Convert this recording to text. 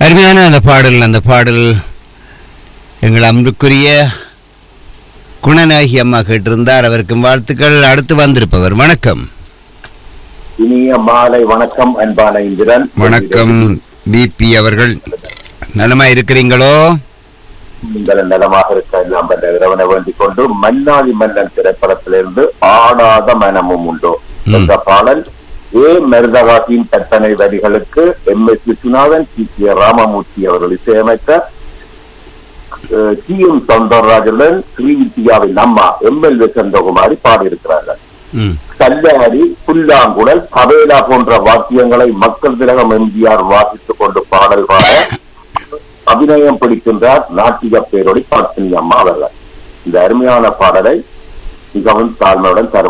அருமையான அந்த பாடல் அந்த பாடல் எங்கள் அன்புக்குரிய குணநாயகி அம்மா கேட்டிருந்தார் அவருக்கும் வாழ்த்துக்கள் அடுத்து வந்திருப்பவர் வணக்கம் இனிய மாலை வணக்கம் அன்பான இந்திரன் வணக்கம் பிபி அவர்கள் நலமா இருக்கிறீங்களோ நீங்கள் நலமாக இருக்க எல்லாம் வல்ல இறைவனை வேண்டிக் கொண்டு மன்னாதி மன்னன் திரைப்படத்திலிருந்து ஆடாத மனமும் உண்டோ என்ற பாடல் ஏ மருதகாசியின் கற்பனை வரிகளுக்கு M S Viswanathan C K Ramamoorthy அவர்கள் இசையமைத்த சி எம் சௌந்தரராஜனுடன் ஸ்ரீவித்யாவின் அம்மா எம் எல் செந்தகுமாரி பாடியிருக்கிறார்கள் ம் கல்லாரி புல்லாங்குழல் கவேலா போன்ற வாக்கியங்களை மக்கள் திலகம் எம்ஜிஆர் வாசித்துக் கொண்டு பாடல் பாட அபிநயம் பிடிக்கின்றார் நாட்டிக பேரொடி பத்னி அம்மா அவர்கள் இந்த அருமையான பாடலை மிகவும் தாழ்மையுடன் தரும்